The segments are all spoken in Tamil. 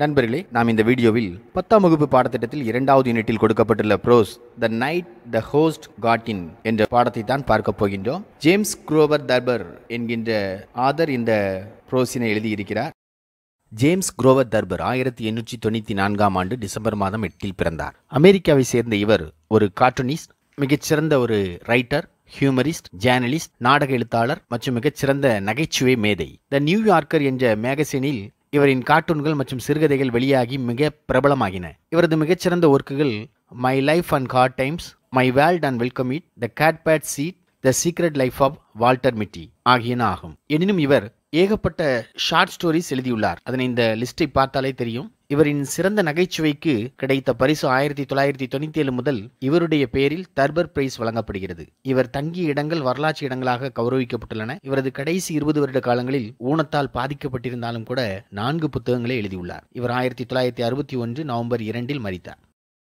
நண்பர்களே நாம் இந்த வீடியோவில் பத்தாம் வகுப்பு பாடத்திட்டத்தில் இரண்டாவது யூனிட்டில் கொடுக்கப்பட்டுள்ள prose the night the ghost got in என்ற பாடத்தை தான் பார்க்க போகின்றோம் ஜேம்ஸ் குரோவர் தர்பர் என்கின்ற ஆதர் இந்த ப்ரோஸினை எழுதியிருக்கிறார் ஜேம்ஸ் குரோவர் தர்பர் ஆயிரத்தி எண்ணூற்றி தொண்ணூற்றி நான்காம் ஆண்டு டிசம்பர் மாதம் எட்டில் பிறந்தார் அமெரிக்காவை சேர்ந்த இவர் ஒரு கார்ட்டூனிஸ்ட் மிகச்சிறந்த ஒரு ரைட்டர் ஹியூமரிஸ்ட் ஜேர்னலிஸ்ட் நாடக எழுத்தாளர் மற்றும் மிகச்சிறந்த நகைச்சுவை மேதை த நியூயார்க்கர் என்ற மேகசினில் இவரின் கார்ட்டூன்கள் மற்றும் சிறுகதைகள் வெளியாகி மிக பிரபலமாகின இவரது மிகச்சிறந்த ஒர்க்குகள் my life and hard times my world and welcome it the catbird seat the secret life of Walter Mitty ஆகியன ஆகும் எனினும் இவர் ஏகப்பட்ட ஷார்ட் ஸ்டோரிஸ் எழுதியுள்ளார் அதனை இந்த லிஸ்டை பார்த்தாலே தெரியும் இவரின் சிறந்த நகைச்சுவைக்கு கிடைத்த பரிசு ஆயிரத்தி தொள்ளாயிரத்தி தொண்ணூத்தி ஏழு முதல் இவருடைய பெயரில் தர்பர் பிரைஸ் வழங்கப்படுகிறது இவர் தங்கிய இடங்கள் வரலாற்று இடங்களாக கௌரவிக்கப்பட்டுள்ளன இவரது கடைசி இருபது வருட காலங்களில் ஊனத்தால் பாதிக்கப்பட்டிருந்தாலும் கூட நான்கு புத்தகங்களை எழுதியுள்ளார் இவர் ஆயிரத்தி தொள்ளாயிரத்தி அறுபத்தி ஒன்று நவம்பர் இரண்டில் மரித்தார்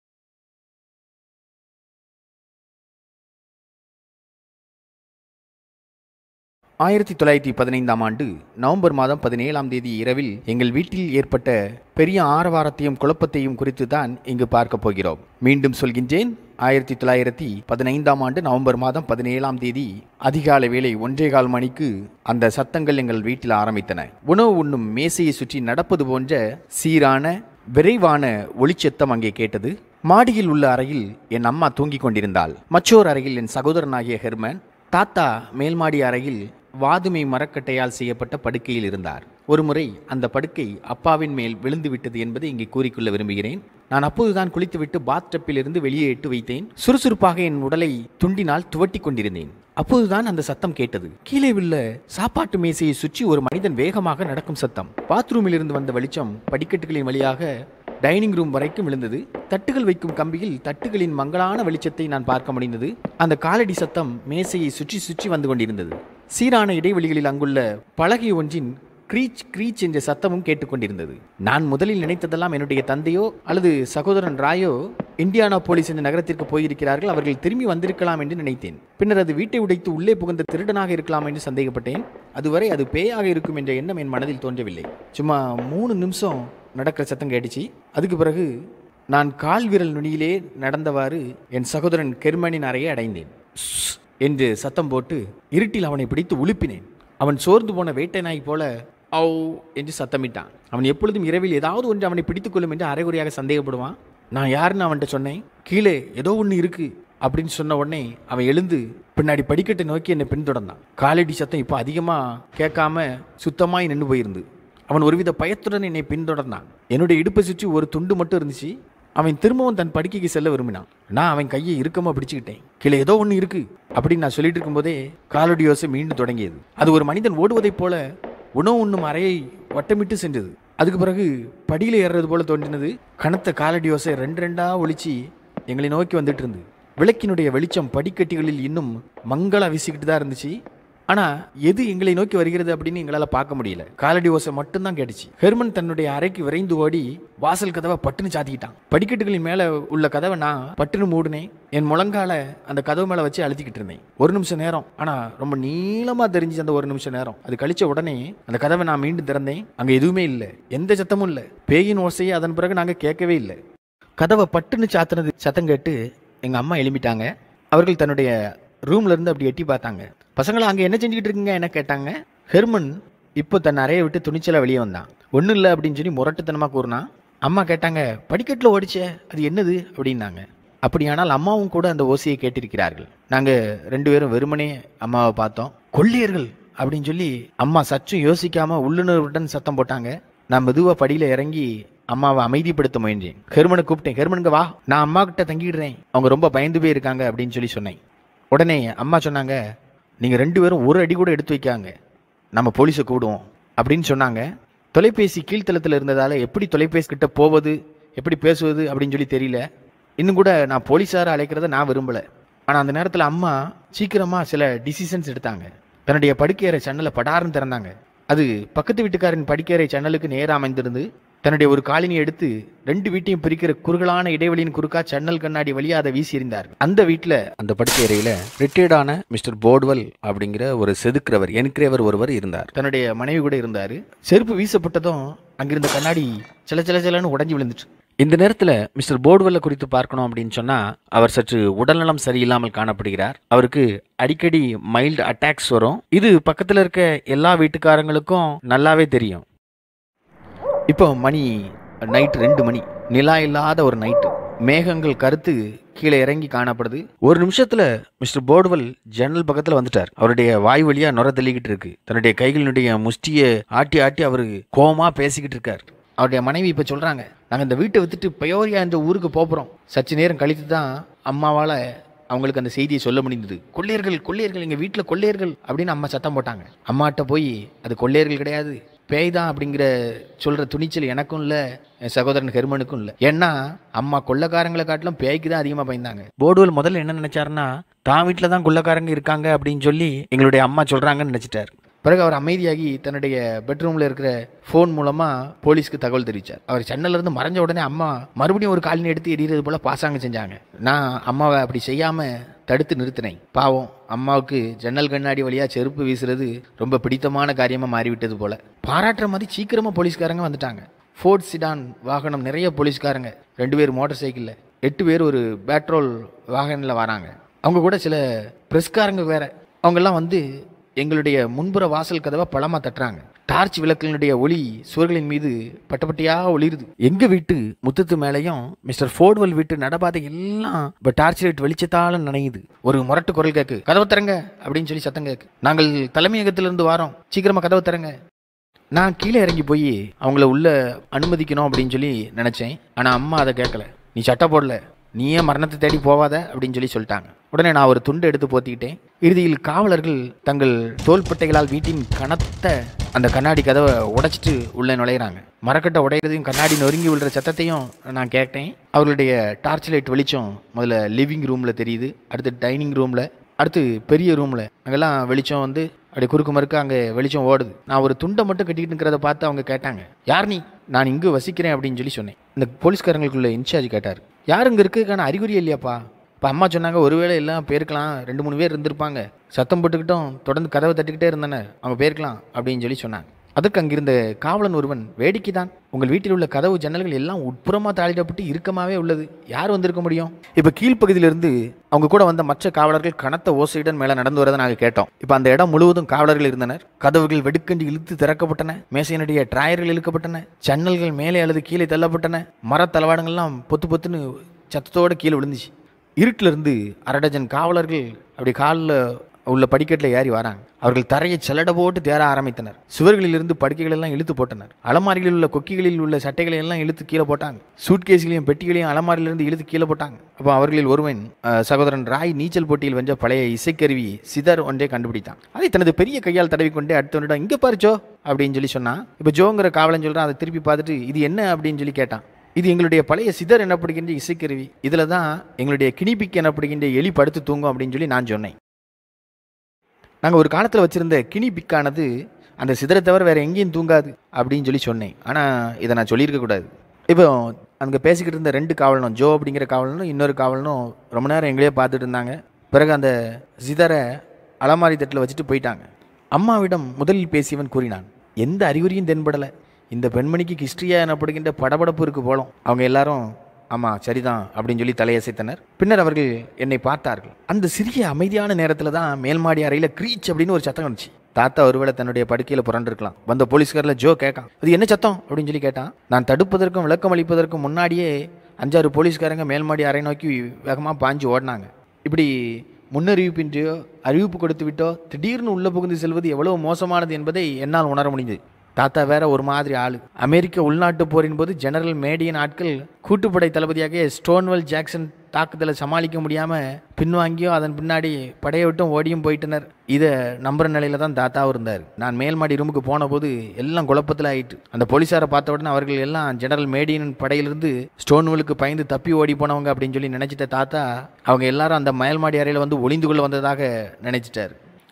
ஆயிரத்தி தொள்ளாயிரத்தி பதினைந்தாம் ஆண்டு நவம்பர் மாதம் பதினேழாம் தேதி இரவில் எங்கள் வீட்டில் ஏற்பட்ட பெரிய ஆரவாரத்தையும் குழப்பத்தையும் குறித்து தான் இங்கு பார்க்க போகிறோம் மீண்டும் சொல்கின்றேன் ஆயிரத்தி தொள்ளாயிரத்தி பதினைந்தாம் ஆண்டு நவம்பர் மாதம் பதினேழாம் தேதி அதிகாலை வேளை ஒன்றே கால் மணிக்கு அந்த சத்தங்கள் எங்கள் வீட்டில் ஆரம்பித்தன உணவு உண்ணும் மேசையை சுற்றி நடப்பது போன்ற சீரான விரைவான ஒளிச்சத்தம் அங்கே கேட்டது மாடியில் உள்ள அறையில் என் அம்மா தூங்கிக் கொண்டிருந்தாள் மற்றோர் அறையில் என் சகோதரனாகிய ஹெர்மன் தாத்தா மேல்மாடி அறையில் வாதுமை மரக்கட்டையால் செய்யப்பட்ட படுக்கையில் இருந்தார் ஒருமுறை அந்த படுக்கை அப்பாவின் மேல் விழுந்து விட்டது என்பதை இங்கே கூறிக்கொள்ள விரும்புகிறேன் நான் அப்போதுதான் குளித்துவிட்டு பாத்டப்பில் இருந்து வெளியே எட்டு வைத்தேன் சுறுசுறுப்பாக என் உடலை துண்டினால் துவட்டி கொண்டிருந்தேன் அப்போதுதான் அந்த சத்தம் கேட்டது கீழே உள்ள சாப்பாட்டு மேசையை சுற்றி ஒரு மனிதன் வேகமாக நடக்கும் சத்தம் பாத்ரூமில் இருந்து வந்த வெளிச்சம் படிக்கட்டுகளின் வழியாக டைனிங் ரூம் வரைக்கும் விழுந்தது தட்டுகள் வைக்கும் கம்பியில் தட்டுகளின் மங்களான வெளிச்சத்தை நான் பார்க்க முடிந்தது அந்த காலடி சத்தம் மேசையை சுற்றி சுற்றி வந்து கொண்டிருந்தது சீரான இடைவெளிகளில் அங்குள்ள பலகை ஒன்றின் க்ரீச் க்ரீச் என்ற சத்தமும் கேட்டுக்கொண்டிருந்தது நான் முதலில் நினைத்ததெல்லாம் என்னுடைய தந்தையோ அல்லது சகோதரன் ராயோ இந்தியானா போலீஸ் என்ற நகரத்திற்கு போயிருக்கிறார்கள் அவர்கள் திரும்பி வந்திருக்கலாம் என்று நினைத்தேன் பின்னர் அது வீட்டை உடைத்து உள்ளே புகுந்த திருடனாக இருக்கலாம் என்று சந்தேகப்பட்டேன் அதுவரை அது பேயாக இருக்கும் என்ற எண்ணம் என் மனதில் தோன்றவில்லை சும்மா மூணு நிமிஷம் நடக்கிற சத்தம் கேட்டுச்சு அதுக்கு பிறகு நான் கால் விரல் நுனியிலே நடந்தவாறு என் சகோதரன் கெர்மனின் அறையை அடைந்தேன் "ஸ்" என்று சத்தம் போட்டு இருட்டில் அவனை பிடித்து உலுப்பினேன் அவன் சோர்ந்து போன வேட்டை நாய் போல ஔ என்று சத்தமிட்டான் அவன் எப்பொழுதும் இரவில் ஏதாவது ஒன்று அவனை பிடித்துக்கொள்ளும் என்று அரைகுறையாக சந்தேகப்படுவான் நான் யாருன்னு அவன்கிட்ட சொன்னேன் கீழே ஏதோ ஒன்று இருக்கு அப்படின்னு சொன்ன உடனே அவன் எழுந்து பின்னாடி படிக்கட்டை நோக்கி என்னை பின்தொடர்ந்தான் காலடி சத்தம் இப்போ அதிகமாக கேட்காம சுத்தமாய் நின்று போயிருந்து அவன் ஒருவித பயத்துடன் என்னை பின்தொடர்ந்தான் என்னுடைய இடுப்பை சுற்றி ஒரு துண்டு மட்டும் இருந்துச்சு அவன் திரும்பவும் தன் படுக்கைக்கு செல்ல விரும்பினான் நான் அவன் கையை இறுக்கமா பிடிச்சுக்கிட்டேன் கீழே ஏதோ ஒன்று இருக்கு அப்படின்னு நான் சொல்லிட்டு இருக்கும்போதே காலடி யோசை மீண்டும் தொடங்கியது அது ஒரு மனிதன் ஓடுவதைப் போல உணவு உண்ணும் அறையை வட்டமிட்டு சென்றது அதுக்கு பிறகு படியில் ஏறுறது போல தோன்றினது கனத்த காலடி யோசை ரெண்டு ரெண்டா ஒளிச்சு எங்களை நோக்கி வந்துட்டு இருந்து விளக்கினுடைய வெளிச்சம் படிக்கட்டிகளில் இன்னும் மங்களா வீசிக்கிட்டு தான் இருந்துச்சு ஆனா எது எங்களை நோக்கி வருகிறது அப்படின்னு எங்களால பார்க்க முடியல காலடி ஓசை மட்டும்தான் கேட்டுச்சு ஹெர்மன் தன்னுடைய அறைக்கு விரைந்து ஓடி வாசல் கதவை பட்டுன்னு சாத்திக்கிட்டான் படிக்கட்டுகளின் மேல உள்ள கதவை நான் பட்டுன்னு மூடினேன் என் முழங்கால அந்த கதவு மேல வச்சு அழுத்திக்கிட்டு இருந்தேன் ஒரு நிமிஷம் நேரம் ஆனா ரொம்ப நீளமா தெரிஞ்சு அந்த ஒரு நிமிஷம் நேரம் அது கழிச்ச உடனே அந்த கதவை நான் மீண்டும் திறந்தேன் அங்க எதுவுமே இல்லை எந்த சத்தமும் இல்லை பேயின் ஓசையை அதன் பிறகு நாங்க கேட்கவே இல்லை கதவை பட்டுன்னு சாத்துனது சத்தம் கேட்டு எங்க அம்மா எழுப்பிட்டாங்க அவர்கள் தன்னுடைய ரூம்ல இருந்து அப்படி எட்டி பார்த்தாங்க பசங்களை அங்க என்ன செஞ்சுக்கிட்டு இருக்கீங்க என்ன கேட்டாங்க ஹெர்மன் இப்போ தன் அறையை விட்டு துணிச்சலா வெளியே வந்தான் ஒன்றும் இல்லை அப்படின்னு சொல்லி முரட்டுத்தனமா கூறினான் அம்மா கேட்டாங்க படிக்கட்டில் ஓடிச்சே அது என்னது அப்படின்னாங்க அப்படியானால் அம்மாவும் கூட அந்த ஓசையை கேட்டிருக்கிறார்கள் நாங்க ரெண்டு பேரும் வெறுமனே அம்மாவை பார்த்தோம் கொள்ளையர்கள் அப்படின்னு சொல்லி அம்மா சற்றும் யோசிக்காம உள்ளுணர்வுடன் சத்தம் போட்டாங்க நான் மெதுவா படியில இறங்கி அம்மாவை அமைதிப்படுத்த முயன்றேன் ஹெர்மனை கூப்பிட்டேன் ஹெர்மனுங்க வா நான் அம்மா கிட்ட தங்கிடுறேன் அவங்க ரொம்ப பயந்து போய் இருக்காங்க அப்படின்னு சொல்லி சொன்னேன் உடனே அம்மா சொன்னாங்க நீங்க ரெண்டு பேரும் ஒரு அடி கூட எடுத்து வைக்காங்க நம்ம போலீஸை கூடுவோம் அப்படின்னு சொன்னாங்க தொலைபேசி கீழ்த்தளத்தில் இருந்ததால எப்படி தொலைபேசி கிட்ட போவது எப்படி பேசுவது அப்படின்னு சொல்லி தெரியல இன்னும் கூட நான் போலீஸாரை அழைக்கிறத நான் விரும்பல ஆனால் அந்த நேரத்தில் அம்மா சீக்கிரமா சில டிசிஷன்ஸ் எடுத்தாங்க தன்னுடைய படுக்கையறை சன்னலை படாருன்னு திறந்தாங்க அது பக்கத்து வீட்டுக்காரின் படுக்கையறை சன்னலுக்கு நேராக அமைந்திருந்து தன்னுடைய ஒரு காலினை எடுத்து ரெண்டு வீட்டையும் பிரிக்கிற குறுகலான இடைவெளியின் குறுக்கா சன்னல் கண்ணாடி வழியா அதை வீசி எறிந்தார் அந்த வீட்டில் அந்த படுக்கை அறையில ரிட்டையர்டான மிஸ்டர் போர்ட்வெல் அப்படிங்கிற ஒரு செதுக்கிறவர் என்கிரேவர் ஒருவர் இருந்தார் தன்னுடைய மனைவி கூட இருந்தார் செருப்பு வீசப்பட்டதும் அங்கிருந்த கண்ணாடி சில சில சிலன்னு உடஞ்சி விழுந்துட்டு இந்த நேரத்தில் மிஸ்டர் போர்டுவெல்ல குறித்து பார்க்கணும் அப்படின்னு சொன்னால் அவர் சற்று உடல்நலம் சரியில்லாமல் காணப்படுகிறார் அவருக்கு அடிக்கடி மைல்டு அட்டாக்ஸ் வரும் இது பக்கத்தில் இருக்க எல்லா வீட்டுக்காரங்களுக்கும் நல்லாவே தெரியும் இப்போ மணி நைட் ரெண்டு மணி நிலா இல்லாத ஒரு நைட்டு மேகங்கள் கருத்து கீழே இறங்கி காணப்படுது ஒரு நிமிஷத்துல மிஸ்டர் போர்டுவெல் ஜன்னல் பக்கத்துல வந்துட்டார் அவருடைய வாய் வழியா நுர தள்ளிக்கிட்டு இருக்கு தன்னுடைய கைகளினுடைய முஷ்டியை ஆட்டி ஆட்டி அவரு கோவமா பேசிக்கிட்டு இருக்கார் அவருடைய மனைவி இப்போ சொல்றாங்க நாங்கள் இந்த வீட்டை வித்துட்டு பயோரியா இந்த ஊருக்கு போகிறோம் சற்று நேரம் கழித்து தான் அம்மாவால் அவங்களுக்கு அந்த செய்தியை சொல்ல முடிந்தது கொள்ளையர்கள் கொள்ளையர்கள் எங்கள் வீட்டில் கொள்ளையர்கள் அப்படின்னு அம்மா சத்தம் போட்டாங்க அம்மாட்ட போய் அது கொள்ளையர்கள் கிடையாது பேய் தான் அப்படிங்கிற சொல்கிற துணிச்சல் எனக்கும் இல்லை என் சகோதரன் ஹெர்மனுக்கும் இல்லை ஏன்னா அம்மா கொள்ளைக்காரங்களை காட்டிலும் பேய்க்கு தான் அதிகமாக பயந்தாங்க போர்டுவல் முதல்ல என்ன நினைச்சாருன்னா தான் வீட்டில் தான் கொள்ளைக்காரங்க இருக்காங்க அப்படின்னு சொல்லி எங்களுடைய அம்மா சொல்கிறாங்கன்னு நினச்சிட்டார் பிறகு அவர் அமைதியாகி தன்னுடைய பெட்ரூமில் இருக்கிற ஃபோன் மூலமாக போலீஸ்க்கு தகவல் தெரிவித்தார் அவர் சென்னையில இருந்து மறைஞ்ச உடனே அம்மா மறுபடியும் ஒரு காலனி எடுத்து எரியறது போல பாசாங்க செஞ்சாங்க நான் அம்மாவை அப்படி செய்யாமல் தடுத்து நிறுத்தினேன் பாவம் அம்மாவுக்கு ஜன்னல் கண்ணாடி வழியாக செருப்பு வீசுறது ரொம்ப பிடித்தமான காரியமாக மாறிவிட்டது போல பாராட்டுற மாதிரி சீக்கிரமாக போலீஸ்காரங்க வந்துட்டாங்க ஃபோர்ட் சிடான் வாகனம் நிறைய போலீஸ்காரங்க ரெண்டு பேர் மோட்டார் சைக்கிளில் எட்டு பேர் ஒரு பேட்ரோல் வாகனில் வராங்க அவங்க கூட சில பிரஸ்காரங்க வேற அவங்கெல்லாம் வந்து எங்களுடைய முன்புற வாசல் கதவை பழமா தட்டுறாங்க டார்ச் விளக்குகளுடைய ஒளி சுவர்களின் மீது பட்டப்பட்டியா ஒளிருது எங்க வீட்டு முத்தத்து மேலேயும் மிஸ்டர் ஃபோர்ட்வெல் வீட்டு நடபாதை எல்லாம் இப்போ டார்ச் லைட் வெளிச்சத்தால நனையுது ஒரு முரட்டு குரல் கேக்கு கதவை திறங்க அப்படின்னு சொல்லி சத்தம் கேக்கு நாங்கள் தலைமையகத்திலிருந்து வாரோம் சீக்கிரமா கதவை திறங்க நான் கீழே இறங்கி போய் அவங்கள உள்ள அனுமதிக்கணும் அப்படின்னு சொல்லி நினைச்சேன் ஆனா அம்மா அதை கேட்கல நீ சட்டை போடல நீயே மரணத்தை தேடி போவாத அப்படின்னு சொல்லி சொல்லிட்டாங்க உடனே நான் ஒரு துண்டு எடுத்து போத்திக்கிட்டேன் இறுதியில் காவலர்கள் தங்கள் தோள்பட்டைகளால் வீட்டின் கனத்த அந்த கண்ணாடி கதவை உடைச்சிட்டு உள்ளே நுழையிறாங்க மரக்கட்டை உடையிறதையும் கண்ணாடி நொறுங்கி விழுற சத்தத்தையும் நான் கேட்டேன் அவர்களுடைய டார்ச் லைட் வெளிச்சம் முதல்ல லிவிங் ரூமில் தெரியுது அடுத்து டைனிங் ரூமில் அடுத்து பெரிய ரூமில் அங்கெல்லாம் வெளிச்சம் வந்து அப்படி குறுக்கு மறுக்க அங்கே வெளிச்சம் ஓடுது நான் ஒரு துண்டை மட்டும் கட்டிக்கிட்டு இருக்கிறத பார்த்து அவங்க கேட்டாங்க யார் நீ நான் இங்கு வசிக்கிறேன் அப்படின்னு சொல்லி சொன்னேன் இந்த போலீஸ்காரங்களுக்குள்ள இன்சார்ஜ் கேட்டார் யார் இங்கே இருக்குக்கான அறிகுறி இல்லையாப்பா இப்போ அம்மா சொன்னாங்க ஒருவேளை எல்லாம் போயிருக்கலாம் ரெண்டு மூணு பேர் இருந்திருப்பாங்க சத்தம் போட்டுக்கிட்டும் தொடர்ந்து கதவை தட்டிக்கிட்டே இருந்தன அவங்க போயிருக்கலாம் அப்படின்னு சொல்லி சொன்னாங்க அதற்கு அங்கிருந்த காவலன் ஒருவன் வேடிக்கை தான் உங்கள் வீட்டில் உள்ள கதவு ஜன்னல்கள் எல்லாம் உட்புறமாக தாளிடப்பட்டு இறுக்கமாகவே உள்ளது யார் வந்திருக்க முடியும் இப்போ கீழ்ப்பகுதியிலிருந்து அவங்க கூட வந்த மற்ற காவலர்கள் கனத்த ஓசையுடன் மேலே நடந்து வரதை நாங்கள் கேட்டோம் இப்போ அந்த இடம் முழுவதும் காவலர்கள் இருந்தனர் கதவுகள் வெடுக்கண்டி இழுத்து திறக்கப்பட்டன மேசையினுடைய டிராயர்கள் இழுக்கப்பட்டன ஜன்னல்கள் மேலே அல்லது கீழே தள்ளப்பட்டன மரத் தளவாடங்கள்லாம் பொத்து பொத்துன்னு சத்தத்தோடு கீழே விழுந்துச்சு இருட்டில் இருந்து அரை டஜன் காவலர்கள் அப்படி காலில் உள்ள படிக்கட்டில் ஏறி வராங்க அவர்கள் தரையை செல்லட போட்டு தேர ஆரம்பித்தனர் சுவர்களிலிருந்து படுக்கைகள் எல்லாம் இழுத்து போட்டனர் அலமாரிகளில் உள்ள கொக்கிகளில் உள்ள சட்டைகளை எல்லாம் இழுத்து கீழே போட்டாங்க சூட்கேஸ்களையும் பெட்டிகளையும் அலமாரியிலிருந்து இழுத்து கீழே போட்டாங்க அப்போ அவர்களில் ஒருவன் அஹ், சகோதரன் ராய் நீச்சல் போட்டியில் வென்ற பழைய இசைக்கருவி சிதர் ஒன்றை கண்டுபிடித்தான் அதை தனது பெரிய கையால் தடவிக்கொண்டே அடுத்தவனிடம் இங்கே பாரு ஜோ அப்படின்னு சொல்லி சொன்னான் இப்போ ஜோங்கிற காவலன் சொல்கிறான் அதை திருப்பி பார்த்துட்டு இது என்ன அப்படின்னு சொல்லி கேட்டான் இது எங்களுடைய பழைய சிதர் எனப்படுகின்ற இசைக்கருவி இதில் தான் எங்களுடைய கிணிபிக்கு எனப்படுகின்ற எலி படுத்து தூங்கும் அப்படின்னு சொல்லி நான் சொன்னேன் நாங்கள் ஒரு காலத்தில் வச்சுருந்த கினி பிக்கானது அந்த சிதரை தவிர வேறு எங்கேயும் தூங்காது அப்படின்னு சொல்லி சொன்னேன் ஆனால் இதை நான் சொல்லியிருக்க கூடாது இப்போ அங்கே பேசிக்கிட்டு இருந்த ரெண்டு காவலனும் ஜோ அப்படிங்கிற காவலனும் இன்னொரு காவலனும் ரொம்ப நேரம் எங்களையே பார்த்துட்டு இருந்தாங்க பிறகு அந்த சிதரை அலமாரி தட்டில் வச்சுட்டு போயிட்டாங்க அம்மாவிடம் முதலில் பேசியவன் கூறினான் எந்த அறிகுறியும் தென்படலை இந்த பெண்மணிக்கு கிஸ்ட்ரியா எனப்படுகின்ற படபடப்பு இருக்கு போலும் அவங்க எல்லாரும் ஆமாம் சரிதான் அப்படின்னு சொல்லி தலையசைத்தனர் பின்னர் அவர்கள் என்னை பார்த்தார்கள் அந்த சிறிய அமைதியான நேரத்தில் தான் மேல்மாடி அறையில் க்ரீச் அப்படின்னு ஒரு சத்தம் வந்துச்சு தாத்தா ஒருவேளை தன்னுடைய படுக்கையில் புரண்டிருக்கலாம் வந்த போலீஸ்காரில் ஜோ கேட்கான் அது என்ன சத்தம் அப்படின்னு சொல்லி கேட்டான் நான் தடுப்பதற்கும் விளக்கம் அளிப்பதற்கும் முன்னாடியே அஞ்சாறு போலீஸ்காரங்க மேல்மாடி அறை நோக்கி வேகமாக பாஞ்சு ஓடினாங்க இப்படி முன்னறிவிப்பின்றியோ அறிவிப்பு கொடுத்து விட்டோ திடீர்னு உள்ள புகுந்து செல்வது எவ்வளவு மோசமானது என்பதை என்னால் உணர முடிந்தது தாத்தா வேற ஒரு மாதிரி ஆளு அமெரிக்க உள்நாட்டு போரின் போது ஜெனரல் மேடியன் ஆட்கள் கூட்டுப்படை தளபதியாக ஸ்டோன்வெல் ஜாக்சன் தாக்குதலை சமாளிக்க முடியாம பின்வாங்கியோ அதன் பின்னாடி படையை விட்டும் ஓடியும் போயிட்டனர் இதை நம்புற நிலையில தான் தாத்தாவும் இருந்தார் நான் மேல்மாடி ரூமுக்கு போன போது எல்லாம் குழப்பத்தில் ஆயிட்டு அந்த போலீஸாரை பார்த்த உடனே அவர்கள் எல்லாம் ஜெனரல் மேடியன் படையிலிருந்து ஸ்டோன்வெலுக்கு பயந்து தப்பி ஓடி போனவங்க அப்படின்னு சொல்லி நினைச்சிட்ட தாத்தா அவங்க எல்லாரும் அந்த மேல்மாடி அறையில் வந்து ஒளிந்து கொள்ள வந்ததாக நினைச்சிட்டார்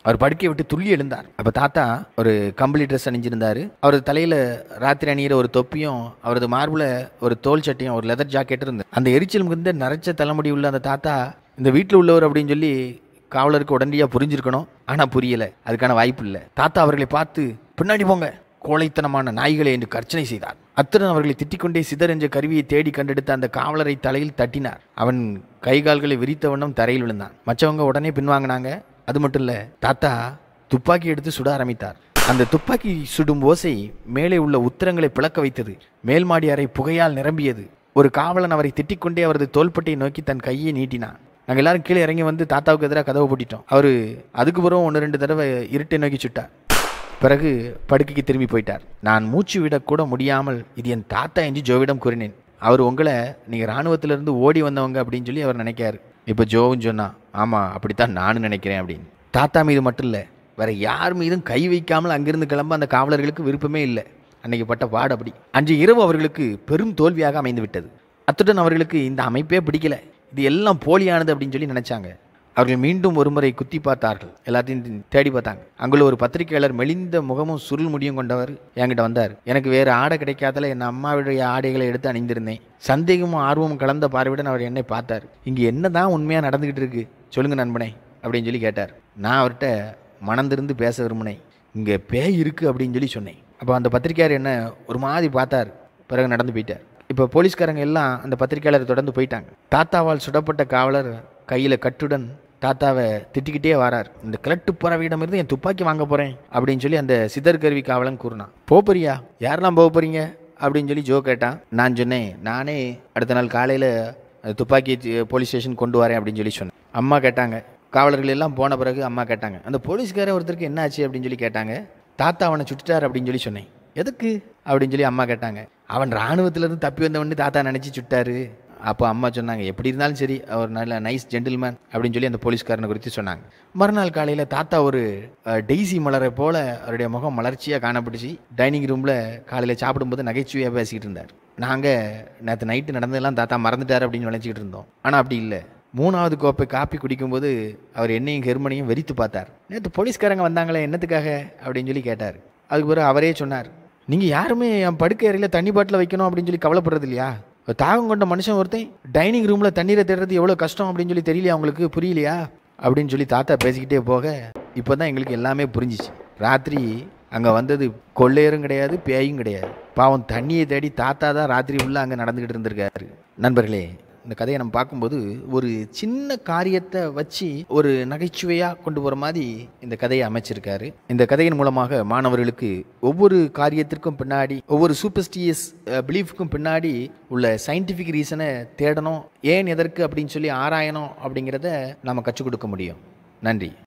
அவர் படுக்கையை விட்டு துள்ளி எழுந்தார் அப்போ தாத்தா ஒரு கம்பளி ட்ரெஸ் அணிஞ்சிருந்தாரு அவரது தலையில் ராத்திரி அணியிற ஒரு தொப்பியும் அவரது மார்பில் ஒரு தோல் சட்டையும் ஒரு லெதர் ஜாக்கெட் இருந்தது அந்த எரிச்சல் மிகுந்த நரைச்ச தலைமுடி உள்ள அந்த தாத்தா இந்த வீட்டில் உள்ளவர் அப்படின்னு சொல்லி காவலருக்கு உடனடியாக புரிஞ்சிருக்கணும் ஆனால் புரியலை அதுக்கான வாய்ப்பு இல்லை தாத்தா அவர்களை பார்த்து பின்னாடி போங்க கோழைத்தனமான நாய்களை என்று கர்ச்சனை செய்தார் அத்துடன் அவர்களை திட்டிக்கொண்டே சிதர் என்ற கருவியை தேடி கண்டெடுத்த அந்த காவலரை தலையில் தட்டினார் அவன் கை கால்களை விரித்த வண்ணம் தரையில் விழுந்தான் மற்றவங்க உடனே பின்வாங்கினாங்க அது மட்டும் இல்லை தாத்தா துப்பாக்கி எடுத்து சுட ஆரம்பித்தார் அந்த துப்பாக்கி சுடும் ஓசை மேலே உள்ள உத்தரங்களை பிளக்க வைத்தது மேல் மாடி அறை புகையால் நிரம்பியது ஒரு காவலன் அவரை திட்டிக்கொண்டே அவரது தோள்பட்டையை நோக்கி தன் கையை நீட்டினான் நாங்கள் எல்லாரும் கீழே இறங்கி வந்து தாத்தாவுக்கு எதிராக கதவை பூட்டிட்டோம் அவர் அதுக்கு பிறகு ஒன்று ரெண்டு தடவை இருட்டை நோக்கி சுட்டார் பிறகு படுக்கைக்கு திரும்பி போயிட்டார் நான் மூச்சு விடக்கூட முடியாமல் இது என் தாத்தா என்று ஜோவிடம் கூறினேன் அவர் உங்களை நீங்கள் இராணுவத்திலிருந்து ஓடி வந்தவங்க அப்படின்னு சொல்லி அவர் நினைக்காரு இப்போ ஜோவும் சொன்னா ஆமாம் அப்படித்தான் நானும் நினைக்கிறேன் அப்படின்னு தாத்தா மீது மட்டும் இல்லை வேற யார் மீதும் கை வைக்காமல் அங்கிருந்து கிளம்ப அந்த காவலர்களுக்கு விருப்பமே இல்லை அன்னைக்கு பட்ட பாடு அப்படி அன்று இரவு அவர்களுக்கு பெரும் தோல்வியாக அமைந்து விட்டது அத்துடன் அவர்களுக்கு இந்த அமைப்பே பிடிக்கல இது எல்லாம் போலியானது அப்படின்னு சொல்லி நினைச்சாங்க அவர்கள் மீண்டும் ஒருமுறை குத்தி பார்த்தார்கள் எல்லாத்தையும் தேடி பார்த்தாங்க அங்குள்ள ஒரு பத்திரிகையாளர் மெலிந்த முகமும் சுருள் முடியும் கொண்டவர் என்கிட்ட வந்தார் எனக்கு வேறு ஆடை கிடைக்காதல என் அம்மாவுடைய ஆடைகளை எடுத்து அணிந்திருந்தேன் சந்தேகமும் ஆர்வமும் கலந்த பார்வையுடன் அவர் என்னை பார்த்தார் இங்கே என்னதான் உண்மையாக நடந்துக்கிட்டு இருக்கு சொல்லுங்க நண்பனே அப்படின்னு சொல்லி கேட்டார் நான் அவர்கிட்ட மனந்திருந்து பேச விரும்பினேன் இங்கே பேய் இருக்கு அப்படின்னு சொல்லி சொன்னேன் அப்போ அந்த பத்திரிக்கையாளர் என்ன ஒரு மாதிரி பார்த்தார் பிறகு நடந்து போயிட்டார் இப்போ போலீஸ்காரங்க எல்லாம் அந்த பத்திரிக்கையாளரை தொடர்ந்து போயிட்டாங்க தாத்தாவால் சுடப்பட்ட காவலர் கையில் கட்டுடன் தாத்தாவை திட்டிக்கிட்டே வரார் இந்த கிழட்டு பறவையிடமிருந்து என் துப்பாக்கி வாங்க போகிறேன் அப்படின்னு சொல்லி அந்த சிதர் கருவி காவலன் கூறினான் போப்பறியா யாரெல்லாம் போக போகிறீங்க அப்படின்னு சொல்லி ஜோ கேட்டான் நான் சொன்னேன் நானே அடுத்த நாள் காலையில் துப்பாக்கி போலீஸ் ஸ்டேஷன் கொண்டு வரேன் அப்படின்னு சொல்லி சொன்னேன் அம்மா கேட்டாங்க காவலர்கள் எல்லாம் போன பிறகு அம்மா கேட்டாங்க அந்த போலீஸ்கார ஒருத்தருக்கு என்ன ஆச்சு அப்படின்னு சொல்லி கேட்டாங்க தாத்தா அவனை சுட்டுட்டார் அப்படின்னு சொல்லி சொன்னேன் எதுக்கு அப்படின்னு சொல்லி அம்மா கேட்டாங்க அவன் இராணுவத்திலேருந்து தப்பி வந்தவன்னு தாத்தா நினச்சி சுட்டாரு அப்போ அம்மா சொன்னாங்க எப்படி இருந்தாலும் சரி அவர் நல்ல நைஸ் ஜென்டில்மேன் அப்படின்னு சொல்லி அந்த போலீஸ்காரனை குறித்து சொன்னாங்க மறுநாள் காலையில் தாத்தா ஒரு அஹ், டெய்ஸி மலரை போல அவருடைய முகம் மலர்ச்சியாக காணப்பட்டுச்சு டைனிங் ரூமில் காலையில் சாப்பிடும்போது நகைச்சுவையாக பேசிக்கிட்டு இருந்தார் நாங்கள் நேற்று நைட்டு நடந்ததெல்லாம் தாத்தா மறந்துட்டார் அப்படின்னு நினச்சிக்கிட்டு இருந்தோம் ஆனால் அப்படி இல்லை மூணாவது கோப்பை காப்பி குடிக்கும்போது அவர் என்னையும் ஹெர்மனையும் வெறித்து பார்த்தார் நேற்று போலீஸ்காரங்க வந்தாங்களே என்னத்துக்காக அப்படின்னு சொல்லி கேட்டார் அதுக்கு பிறகு அவரே சொன்னார் நீங்கள் யாருமே என் படுக்கை அறையில் தண்ணி பாட்டில் வைக்கணும் அப்படின்னு சொல்லி கவலைப்படுறது இல்லையா ஒரு தாகம் கொண்ட மனுஷன் ஒருத்தன் டைனிங் ரூமில் தண்ணீரை தேடுறது எவ்வளோ கஷ்டம் அப்படின்னு சொல்லி தெரியலையா அவங்களுக்கு புரியலையா அப்படின்னு சொல்லி தாத்தா பேசிக்கிட்டே போக இப்போ தான் எங்களுக்கு எல்லாமே புரிஞ்சிச்சு ராத்திரி அங்கே வந்தது கொள்ளையரும் கிடையாது பேயும் கிடையாது பாவம் தண்ணியை தேடி தாத்தா தான் ராத்திரி உள்ள அங்கே நடந்துக்கிட்டு இருந்திருக்காரு நண்பர்களே இந்த கதையை நம்ம பார்க்கும்போது ஒரு சின்ன காரியத்தை வச்சு ஒரு நகைச்சுவையாக கொண்டு போகிற மாதிரி இந்த கதையை அமைச்சிருக்காரு இந்த கதையின் மூலமாக மாணவர்களுக்கு ஒவ்வொரு காரியத்திற்கும் பின்னாடி ஒவ்வொரு சூப்பர்ஸ்டியஸ் பிலீஃப்க்கும் பின்னாடி உள்ள சயின்டிஃபிக் ரீசனை தேடணும் ஏன் எதற்கு அப்படின்னு சொல்லி ஆராயணும் அப்படிங்கிறத நம்ம கற்றுக் கொடுக்க முடியும் நன்றி